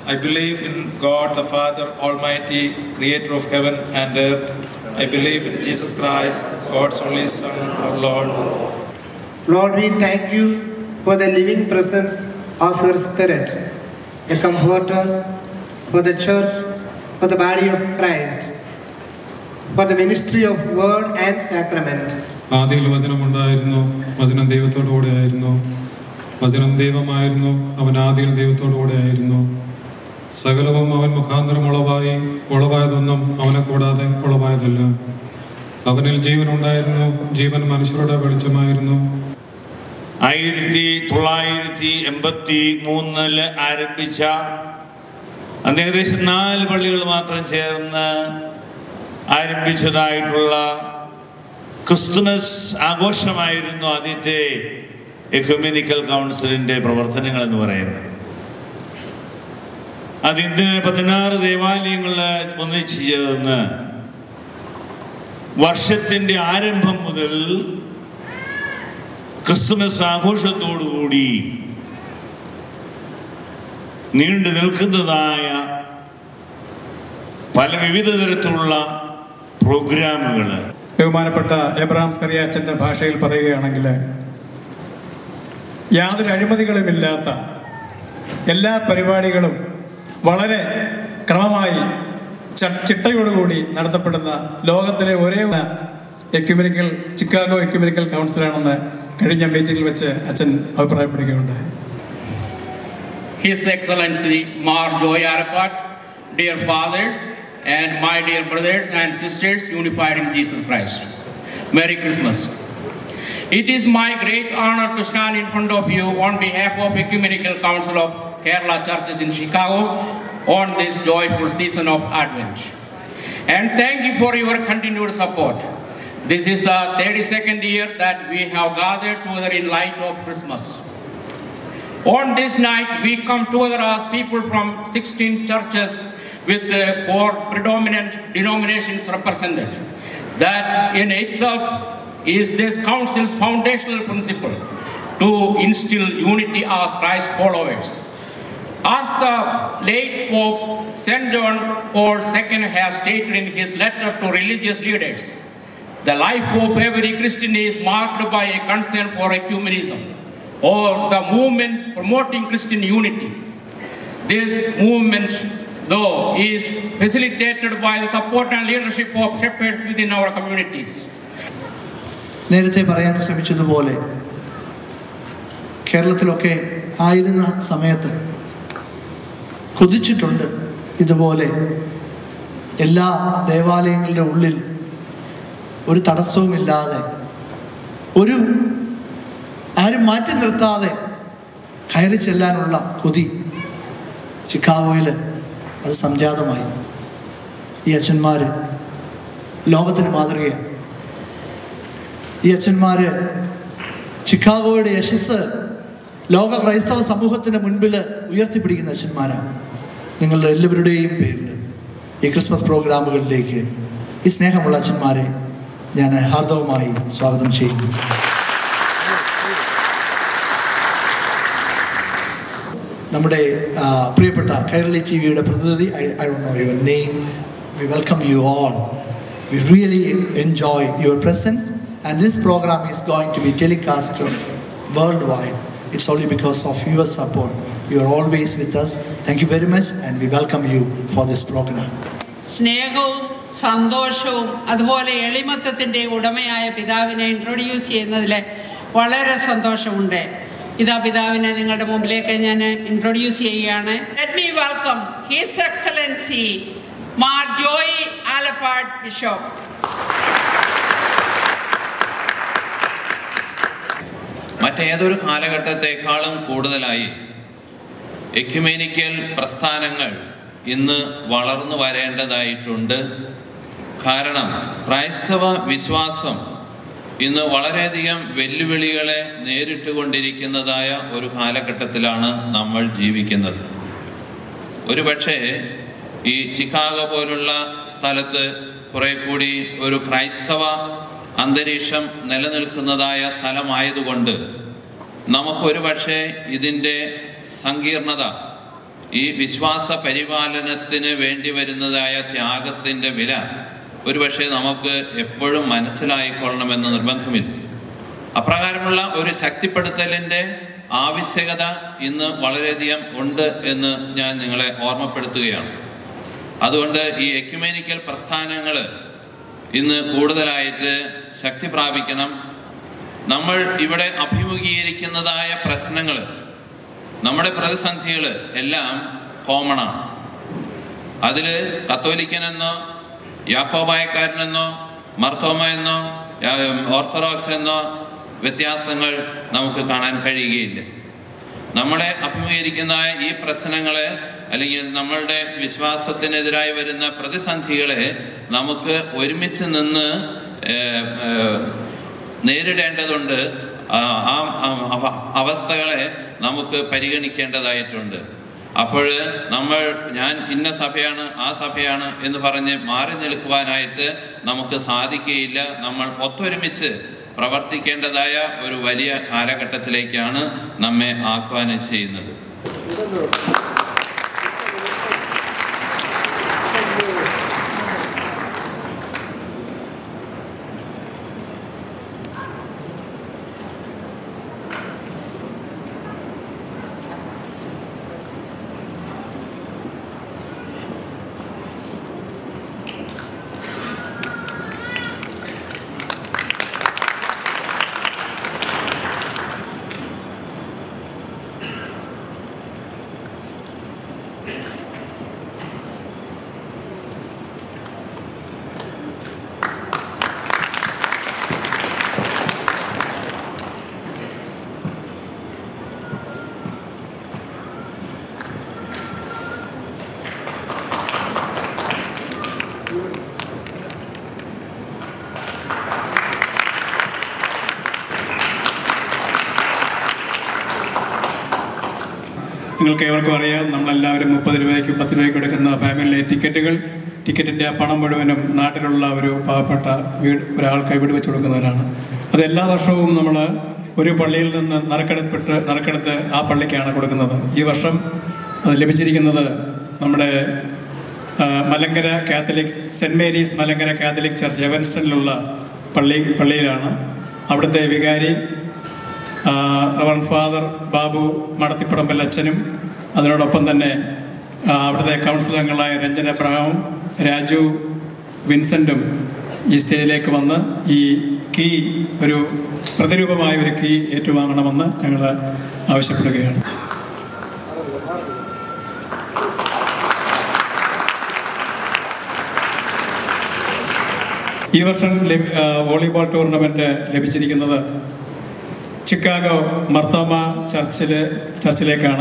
I believe in God the Father Almighty, creator of heaven and earth. I believe in Jesus Christ, God's only Son, our Lord. Lord, we thank you for the living presence of your Spirit, a comforter for the church, for the body of Christ, for the ministry of word and sacrament. ആദിയിൽ വചനമുണ്ടായിരുന്നു വചനം ദൈവത്തോടു കൂടെ ആയിരുന്നു വചനം ദൈവമായിരുന്നു അവൻ ആദിയിൽ ദൈവത്തോടു കൂടെ ആയിരുന്നു സകലവും അവൻ മുഖാന്തരം ഉളവായി ഉളവായതൊന്നും അവനെ കൂടാതെ ഉളവായതല്ല അവനിൽ ജീവൻ ഉണ്ടായിരുന്നു ജീവൻ മനുഷ്യരുടെ വെളിച്ചമായിരുന്നു ആയിരത്തി തൊള്ളായിരത്തി എൺപത്തി മൂന്നില് ആരംഭിച്ച അന്ന് ഏകദേശം നാല് പള്ളികൾ മാത്രം ചേർന്ന് ആരംഭിച്ചതായിട്ടുള്ള ക്രിസ്തുമസ് ആഘോഷമായിരുന്നു ആദ്യത്തെ എക്യുമെനിക്കൽ കൗൺസിലിന്റെ പ്രവർത്തനങ്ങൾ എന്ന് പറയുന്നത് അതിന്ന് പതിനാറ് ദേവാലയങ്ങളിൽ ഒന്നിച്ചു ചേർന്ന് വർഷത്തിന്റെ ആരംഭം മുതൽ ക്രിസ്തുമസ് ആഘോഷത്തോടുകൂടി നീണ്ടു നിൽക്കുന്നതായ പല വിവിധ തരത്തിലുള്ള പ്രോഗ്രാമുകൾ ബഹുമാനപ്പെട്ട എബ്രഹാം സ്കറിയാച്ചൻ്റെ ഭാഷയിൽ പറയുകയാണെങ്കിൽ യാതൊരു അഴിമതികളുമില്ലാത്ത എല്ലാ പരിപാടികളും വളരെ ക്രമമായി ച- ചിട്ടയോടുകൂടി നടത്തപ്പെടുന്ന ലോകത്തിലെ ഒരേ എക്യുമെനിക്കൽ ചിക്കാഗോ എക്യുമെനിക്കൽ കൗൺസിലാണെന്ന് കഴിഞ്ഞ മീറ്റിംഗിൽ വെച്ച് അച്ഛൻ അഭിപ്രായപ്പെടുകയുണ്ടായി His Excellency Mar Joy Arapat, dear fathers, and my dear brothers and sisters unified in Jesus Christ. Merry Christmas. It is my great honor to stand in front of you on behalf of Ecumenical Council of Kerala Churches in Chicago on this joyful season of Advent. And thank you for your continued support. This is the 32nd year that we have gathered together in light of Christmas. On this night, we come together as people from 16 churches with the four predominant denominations represented. That in itself is this council's foundational principle to instill unity as Christ followers. As the late Pope St. John Paul II has stated in his letter to religious leaders, the life of every Christian is marked by a concern for ecumenism or the movement promoting Christian unity. This movement, though, is facilitated by the support and leadership of shepherds within our communities. നേരത്തെ പറയാൻ ശ്രമിച്ചതുപോലെ കേരളത്തിലൊക്കെ ആയിരുന്ന സമയത്ത് കൊതിച്ചിട്ടുണ്ട് ഇതുപോലെ എല്ലാ ദേവാലയങ്ങളുടെ ഉള്ളിൽ ഒരു തടസ്സവുമില്ലാതെ ഒരു ആരും മാറ്റി നിർത്താതെ കയറി ചെല്ലാനുള്ള കൊതി ചിക്കാഗോയിൽ അത് സംജാതമായി ഈ അച്ഛന്മാർ ലോകത്തിന് മാതൃകയാണ് ഈ അച്ഛന്മാർ ചിക്കാഗോയുടെ യശസ് ലോക ക്രൈസ്തവ സമൂഹത്തിന് മുൻപിൽ ഉയർത്തിപ്പിടിക്കുന്ന അച്ഛന്മാരാണ് നിങ്ങളുടെ എല്ലാവരുടെയും പേരിൽ ഈ ക്രിസ്മസ് പ്രോഗ്രാമുകളിലേക്ക് ഈ സ്നേഹമുള്ള അച്ഛന്മാരെ ഞാൻ ഹാർദവമായി സ്വാഗതം ചെയ്യുന്നു നമ്മുടെ ആ, പ്രിയപ്പെട്ട കൈരളി ടി വിയുടെ പ്രതിനിധി I don't know your name we welcome you all we really enjoy your presence and this programme is going to be telecast world wide it's only because of your support you are always with us thank you very much and we welcome you for this programme സ്നേഹവും സന്തോഷവും അതുപോലെ എളിമത്തത്തിൻ്റെ ഉടമയായ പിതാവിനെ introduce ചെയ്യുന്നതിൽ വളരെ സന്തോഷമുണ്ട് ഇതാ പിതാവിനെ നിങ്ങളുടെ മുമ്പിലേക്ക് ഞാൻ ഇൻട്രൊഡ്യൂസ് ചെയ്യുകയാണ് let me welcome his excellency Mar Joy Alappatt bishop മറ്റേതൊരു കാലഘട്ടത്തെക്കാളും കൂടുതലായി എക്യുമേനിക്കൽ പ്രസ്ഥാനങ്ങൾ ഇന്ന് വളർന്നു വരേണ്ടതായിട്ടുണ്ട് കാരണം ക്രൈസ്തവ വിശ്വാസം ഇന്ന് വളരെയധികം വെല്ലുവിളികളെ നേരിട്ട് കൊണ്ടിരിക്കുന്നതായ ഒരു കാലഘട്ടത്തിലാണ് നമ്മൾ ജീവിക്കുന്നത് ഒരുപക്ഷെ ഈ ചിക്കാഗോ പോലുള്ള സ്ഥലത്ത് കുറെ കൂടി ഒരു ക്രൈസ്തവ അന്തരീക്ഷം നിലനിൽക്കുന്നതായ സ്ഥലമായതുകൊണ്ട് നമുക്കൊരു പക്ഷേ ഇതിൻ്റെ സങ്കീർണത ഈ വിശ്വാസ പരിപാലനത്തിന് വേണ്ടി വരുന്നതായ ത്യാഗത്തിൻ്റെ വില ഒരുപക്ഷെ നമുക്ക് എപ്പോഴും മനസ്സിലായിക്കൊള്ളണമെന്ന് നിർബന്ധമില്ല അപ്രകാരമുള്ള ഒരു ശക്തിപ്പെടുത്തലിൻ്റെ ആവശ്യകത ഇന്ന് വളരെയധികം ഉണ്ട് എന്ന് ഞാൻ നിങ്ങളെ ഓർമ്മപ്പെടുത്തുകയാണ് അതുകൊണ്ട് ഈ എക്യുമേനിക്കൽ പ്രസ്ഥാനങ്ങൾ ഇന്ന് കൂടുതലായിട്ട് ശക്തി പ്രാപിക്കണം നമ്മൾ ഇവിടെ അഭിമുഖീകരിക്കുന്നതായ പ്രശ്നങ്ങൾ നമ്മുടെ പ്രതിസന്ധികൾ എല്ലാം കോമണാണ് അതിൽ കത്തോലിക്കനെന്നോ യാക്കോബായക്കാരനെന്നോ മർത്തോമ എന്നോ യാ- ഓർത്തഡോക്സ് എന്നോ വ്യത്യാസങ്ങൾ നമുക്ക് കാണാൻ കഴിയുകയില്ല നമ്മുടെ അഭിമുഖീകരിക്കുന്ന ഈ പ്രശ്നങ്ങളെ അല്ലെങ്കിൽ നമ്മളുടെ വിശ്വാസത്തിനെതിരായി വരുന്ന പ്രതിസന്ധികളെ നമുക്ക് ഒരുമിച്ച് നിന്ന് ഏഹ്, ഏഹ്, നേരിടേണ്ടതുണ്ട് ആ ആ- ആ- അവ- അവസ്ഥകളെ നമുക്ക് പരിഗണിക്കേണ്ടതായിട്ടുണ്ട് അപ്പോൾ നമ്മൾ ഞാൻ ഇന്ന സഭയാണ് ആ സഭയാണ് എന്ന് പറഞ്ഞ് മാറി നിൽക്കുവാനായിട്ട് നമുക്ക് സാധിക്കുകയില്ല നമ്മൾ ഒത്തൊരുമിച്ച് പ്രവർത്തിക്കേണ്ടതായ ഒരു വലിയ കാലഘട്ടത്തിലേക്കാണ് നമ്മെ ആഹ്വാനം ചെയ്യുന്നത് നിങ്ങൾക്ക് ഏവർക്കും അറിയാം നമ്മളെല്ലാവരും മുപ്പത് രൂപയ്ക്കും പത്ത് രൂപയ്ക്കും എടുക്കുന്ന ഫാമിലി ടിക്കറ്റുകൾ ടിക്കറ്റിൻ്റെ ആ പണം മുഴുവനും നാട്ടിലുള്ള ഒരു പാവപ്പെട്ട വീട് ഒരാൾക്ക് വീട് വെച്ച് കൊടുക്കുന്നവരാണ് അത് എല്ലാ വർഷവും നമ്മൾ ഒരു പള്ളിയിൽ നിന്ന് നറുക്കെടുപ്പിട്ട് നറുക്കെടുത്ത് ആ പള്ളിക്കാണ് കൊടുക്കുന്നത് ഈ വർഷം അത് ലഭിച്ചിരിക്കുന്നത് നമ്മുടെ ആ, Malankara Catholic Saint Mary's Malankara Catholic Church എവൻസ്റ്റണിലുള്ള പള്ളി പള്ളിയിലാണ് അവിടുത്തെ വികാരി ആ, റവറൻ ഫാദർ ബാബു മടത്തിപ്പടമ്പൽ അച്ഛനും അതിനോടൊപ്പം തന്നെ ആ, അവിടുത്തെ കൗൺസിലംഗങ്ങളായ രഞ്ജൻ എബ്രഹാമും രാജു വിൻസെൻറ്റും ഈ സ്റ്റേജിലേക്ക് വന്ന് ഈ കീ ഒരു പ്രതിരൂപമായ ഒരു കീ ഏറ്റുവാങ്ങണമെന്ന് ഞങ്ങൾ ആവശ്യപ്പെടുകയാണ് ഈ വർഷം ലഭി- ആ, വോളിബോൾ ടൂർണമെൻറ്റ് ലഭിച്ചിരിക്കുന്നത് ചിക്കാഗോ മർത്തോമ ചർച്ചിൽ ചർച്ചിലേക്കാണ്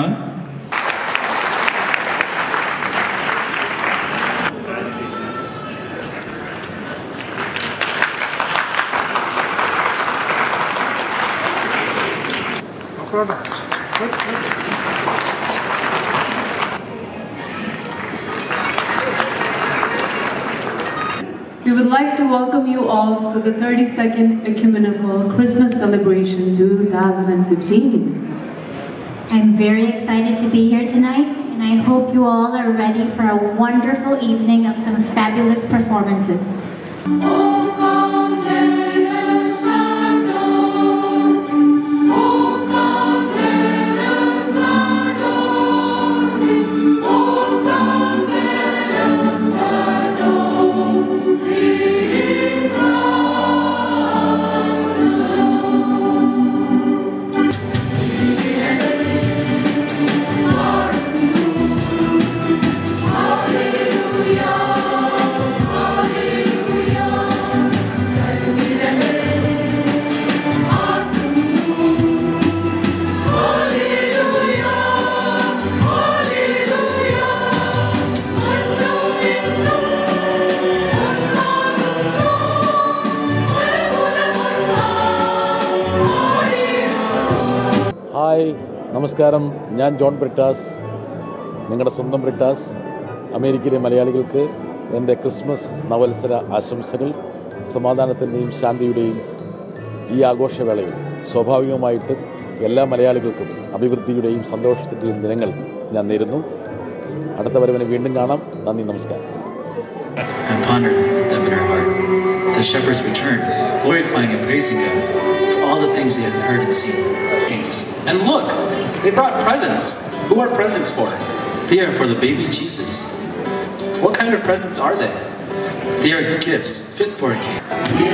We would like to welcome you all to the 32nd Ecumenical Christmas Celebration 2015. I'm very excited to be here tonight, and I hope you all are ready for a wonderful evening of some fabulous performances. Hi നമസ്കാരം ഞാൻ John Brittas നിങ്ങളുടെ സ്വന്തം ബ്രിട്ടാസ് അമേരിക്കയിലെ മലയാളികൾക്ക് എൻ്റെ Christmas നവത്സര ആശംസകൾ സമാധാനത്തിൻ്റെയും ശാന്തിയുടെയും ഈ ആഘോഷവേളയിൽ സ്വാഭാവികമായിട്ടും എല്ലാ മലയാളികൾക്കും അഭിവൃദ്ധിയുടെയും സന്തോഷത്തിൻ്റെയും ദിനങ്ങൾ ഞാൻ നേരുന്നു അടുത്ത വരവിന് വീണ്ടും കാണാം നന്ദി നമസ്കാരം and pondered them in her heart. The shepherds returned, glorifying and praising God for all the things they had heard and seen. And look, they brought presents. Who are presents for? They are for the baby Jesus. What kind of presents are they? They are gifts fit for a king.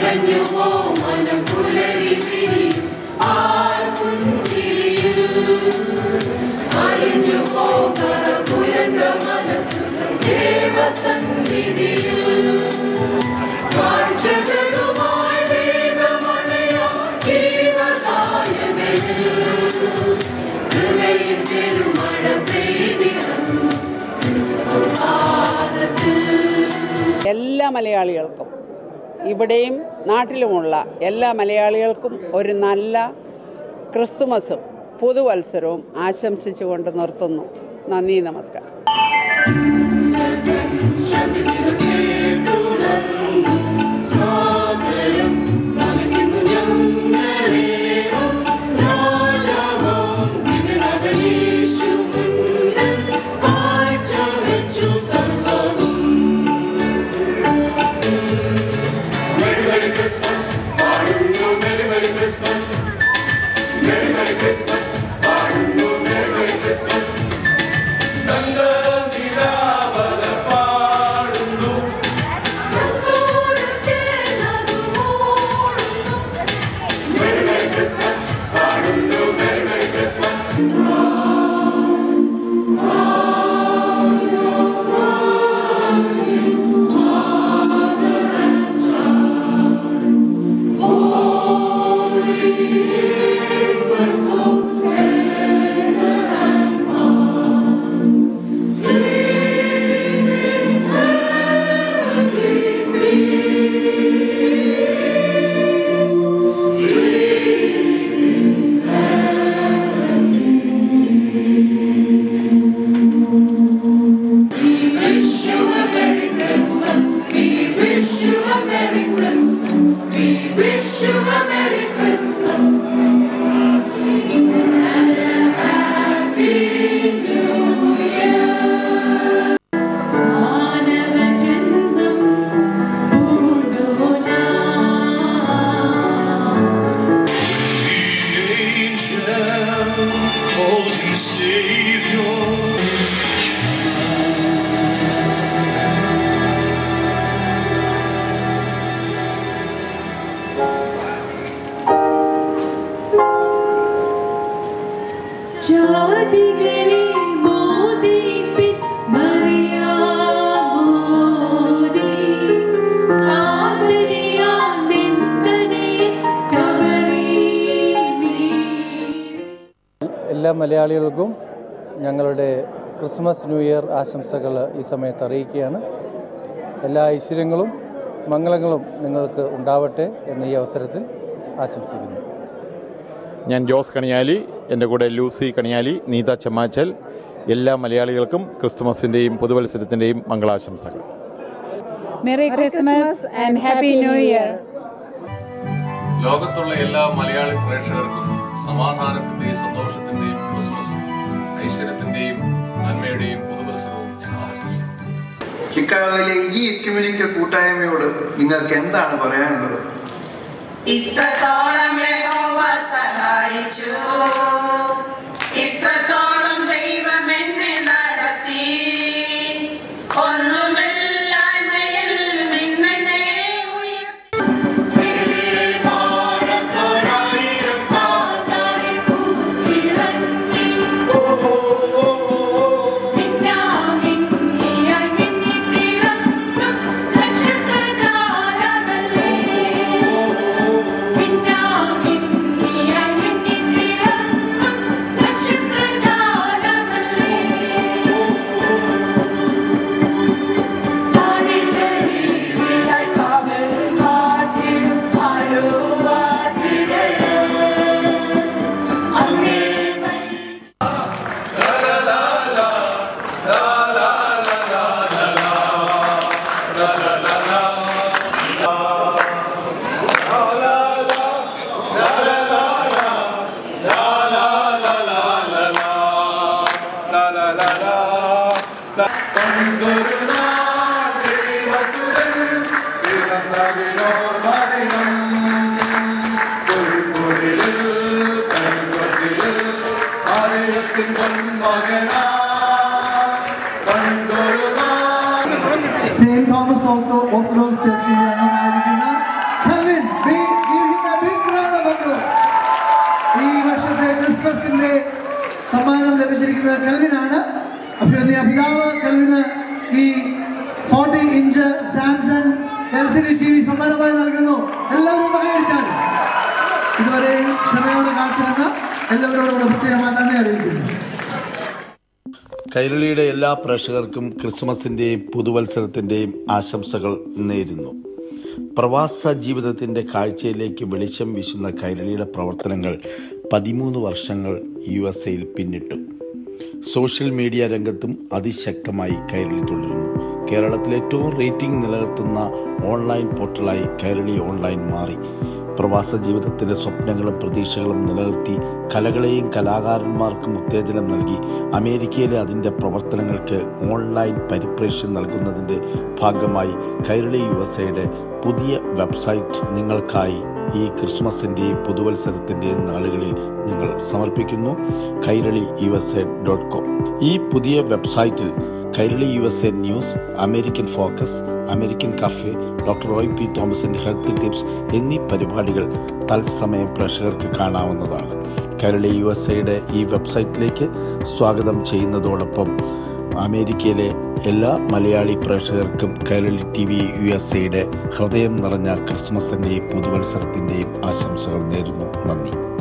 എല്ലാ മലയാളികൾക്കും ഇവിടെയും നാട്ടിലുമുള്ള എല്ലാ മലയാളികൾക്കും ഒരു നല്ല ക്രിസ്തുമസും പുതുവത്സരവും ആശംസിച്ചുകൊണ്ട് നിർത്തുന്നു നന്ദി നമസ്കാരം ജാതികളെ മോദിപ്പിൻ മറിയാമോദി. ആദരിയാം നിന്ദനയെ കബറീനീ. എല്ലാ മലയാളികൾക്കും ഞങ്ങളുടെ ക്രിസ്മസ് ന്യൂ ഇയർ ആശംസകൾ ഈ സമയത്ത് അറിയിക്കുകയാണ് എല്ലാ ഐശ്വര്യങ്ങളും മംഗളങ്ങളും നിങ്ങൾക്ക് ഉണ്ടാവട്ടെ എന്ന് ഈ അവസരത്തിൽ ആശംസിക്കുന്നു ഞാൻ ജോസ് കണിയാലി എൻ്റെ കൂടെ ലൂസി കണിയാലി നീത ചെമ്മാച്ചൽ എല്ലാ മലയാളികൾക്കും ക്രിസ്തുമസിൻ്റെയും പുതുവത്സരത്തിൻ്റെയും മംഗളാശംസകൾ Merry Christmas and Happy New Year. ലോകത്തുള്ള എല്ലാ മലയാളി പ്രേക്ഷകർക്കും സമാധാനത്തിന്റെയും സന്തോഷത്തിന്റെയും ക്രിസ്മസും ഐശ്വര്യത്തിന്റെയും നന്മയുടെയും പുതുവത്സരവും ഞങ്ങൾ ആശംസിക്കുന്നു ചിക്കാഗോയിലെ ഈ എക്യുമെനിക്കൽ കൂട്ടായ്മയോട് നിങ്ങൾക്ക് എന്താണ് പറയാനുള്ളത് ഇത്രത്തോളം യഹോവ സഹായിച്ചു ഇത്രത്തോളം ദൈവം എന്നെ നടത്തി ഒന്നുമില്ലായ്മയിൽ നിന്നെ സെയിന്റ് തോമസ് ഓഫ് ഓർത്തഡോക്സ് ചർച്ചിന്റെ അംഗമായിരിക്കുന്ന Kelvin B give him a big round of applause. ഈ വർഷത്തെ ക്രിസ്മസിന്റെ സമ്മാനം ലഭിച്ചിരിക്കുന്നത് കെൽവിനാണ് അഭിനന്ദിയ പിതാവ് കെൽവിന് ഈ forty inch Samsung L C D T V സമ്മാനമായി നൽകുന്നു എല്ലാവരും ഒന്ന് കൈയടിച്ചാണ് ഇതുവരെയും ക്ഷമയോടെ കാത്തിരുന്ന എല്ലാവരോടും കൂടെ പ്രത്യേകമായി നന്ദി അറിയിക്കുന്നു കൈരളിയുടെ എല്ലാ പ്രേക്ഷകർക്കും ക്രിസ്മസിൻ്റെയും പുതുവത്സരത്തിൻ്റെയും ആശംസകൾ നേരുന്നു പ്രവാസ ജീവിതത്തിൻ്റെ കാഴ്ചയിലേക്ക് വെളിച്ചം വീശുന്ന കൈരളിയുടെ പ്രവർത്തനങ്ങൾ പതിമൂന്ന് വർഷങ്ങൾ യു എസ് എയിൽ പിന്നിട്ടു സോഷ്യൽ മീഡിയ രംഗത്തും അതിശക്തമായി കൈരളി തുടരുന്നു കേരളത്തിൽ ഏറ്റവും റേറ്റിംഗ് നിലനിർത്തുന്ന ഓൺലൈൻ പോർട്ടലായി കൈരളി ഓൺലൈൻ മാറി പ്രവാസ ജീവിതത്തിൻ്റെ സ്വപ്നങ്ങളും പ്രതീക്ഷകളും നിലനിർത്തി കലകളെയും കലാകാരന്മാർക്കും ഉത്തേജനം നൽകി അമേരിക്കയിലെ അതിൻ്റെ പ്രവർത്തനങ്ങൾക്ക് ഓൺലൈൻ പരിപ്രേക്ഷ്യം നൽകുന്നതിൻ്റെ ഭാഗമായി കൈരളി യു എസ് എയുടെ പുതിയ വെബ്സൈറ്റ് നിങ്ങൾക്കായി ഈ ക്രിസ്മസിൻ്റെയും പുതുവത്സരത്തിൻ്റെയും നാളുകളിൽ ഞങ്ങൾ സമർപ്പിക്കുന്നു Kairali U S A dot com ഈ പുതിയ വെബ്സൈറ്റിൽ Kairali U S A news American focus American cafe doctor Roy P തോമസിൻ്റെ ഹെൽത്ത് ടിപ്സ് എന്നീ പരിപാടികൾ തത്സമയം പ്രേക്ഷകർക്ക് കാണാവുന്നതാണ് കൈരളി യു എസ് എയുടെ ഈ വെബ്സൈറ്റിലേക്ക് സ്വാഗതം ചെയ്യുന്നതോടൊപ്പം അമേരിക്കയിലെ എല്ലാ മലയാളി പ്രേക്ഷകർക്കും Kairali T V U S എയുടെ ഹൃദയം നിറഞ്ഞ ക്രിസ്മസിൻ്റെയും പുതുവത്സരത്തിൻ്റെയും ആശംസകൾ നേരുന്നു നന്ദി